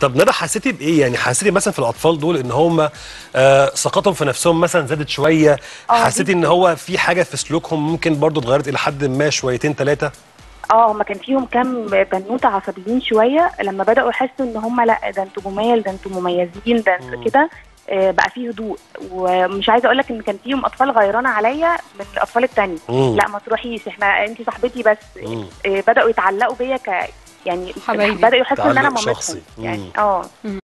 طب ندى حسيتي بايه يعني حسيتي مثلا في الاطفال دول ان هم آه ثقتهم في نفسهم مثلا زادت شويه آه، حسيتي ان جداً. هو في حاجه في سلوكهم ممكن برضو اتغيرت الى حد ما شويتين ثلاثه اه هما كان فيهم كام بنوته عصبيين شويه لما بداوا يحسوا ان هم لا ده انتوا جمال ده انتوا مميزين ده انتوا كده آه، بقى فيه هدوء ومش عايزه اقول لك ان كان فيهم اطفال غيرانه عليا من الاطفال التانية مم. لا ما تروحيش احنا انت صاحبتي بس مم. آه، بداوا يتعلقوا بيا ك يعني حبايبي. بداوا يحسوا ان انا تعلق مامتهم شخصي. يعني مم. اه